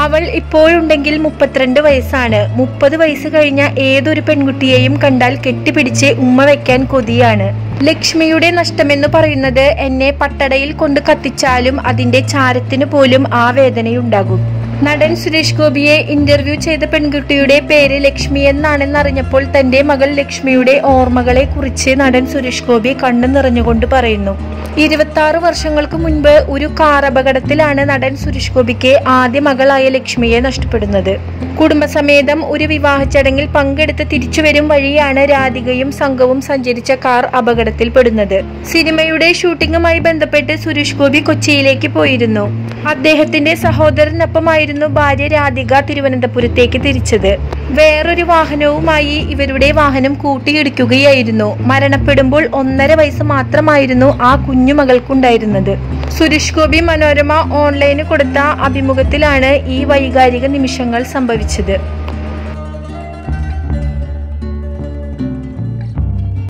അവൾ ഇപ്പോഴുണ്ടെങ്കിൽ മുപ്പത്തിരണ്ട് വയസ്സാണ് മുപ്പത് വയസ്സ് കഴിഞ്ഞ ഏതൊരു പെൺകുട്ടിയെയും കണ്ടാൽ കെട്ടിപ്പിടിച്ച് ഉമ്മ വെക്കാൻ കൊതിയാണ് ലക്ഷ്മിയുടെ നഷ്ടമെന്ന് പറയുന്നത് എന്നെ പട്ടടയിൽ കൊണ്ട് കത്തിച്ചാലും അതിന്റെ ചാരത്തിന് പോലും ആ വേദനയുണ്ടാകും നടൻ സുരേഷ് ഗോപിയെ ഇന്റർവ്യൂ ചെയ്ത പെൺകുട്ടിയുടെ പേര് ലക്ഷ്മി എന്നാണെന്നറിഞ്ഞപ്പോൾ തന്റെ മകൾ ലക്ഷ്മിയുടെ ഓർമ്മകളെ കുറിച്ച് നടൻ സുരേഷ് ഗോപി കണ്ണു നിറഞ്ഞുകൊണ്ട് പറയുന്നു ഇരുപത്തി ആറ് വർഷങ്ങൾക്ക് മുൻപ് ഒരു കാർ അപകടത്തിലാണ് നടൻ സുരേഷ് ഗോപിക്ക് ആദ്യ മകളായ ലക്ഷ്മിയെ നഷ്ടപ്പെടുന്നത് കുടുംബസമേതം ഒരു വിവാഹ ചടങ്ങിൽ പങ്കെടുത്ത് തിരിച്ചുവരും വഴിയാണ് രാധികയും സംഘവും സഞ്ചരിച്ച കാർ അപകടത്തിൽപ്പെടുന്നത് സിനിമയുടെ ഷൂട്ടിങ്ങുമായി ബന്ധപ്പെട്ട് സുരേഷ് ഗോപി കൊച്ചിയിലേക്ക് പോയിരുന്നു അദ്ദേഹത്തിന്റെ സഹോദരനൊപ്പമായിരുന്നു ഭാര്യ രാധിക തിരുവനന്തപുരത്തേക്ക് തിരിച്ചത് വേറൊരു വാഹനവുമായി ഇവരുടെ വാഹനം കൂട്ടിയിടിക്കുകയായിരുന്നു മരണപ്പെടുമ്പോൾ ഒന്നര വയസ്സ് മാത്രമായിരുന്നു ആ കുഞ്ഞുമകൾക്കുണ്ടായിരുന്നത് സുരേഷ് ഗോപി മനോരമ ഓൺലൈന് കൊടുത്ത അഭിമുഖത്തിലാണ് ഈ വൈകാരിക നിമിഷങ്ങൾ സംഭവിച്ചത്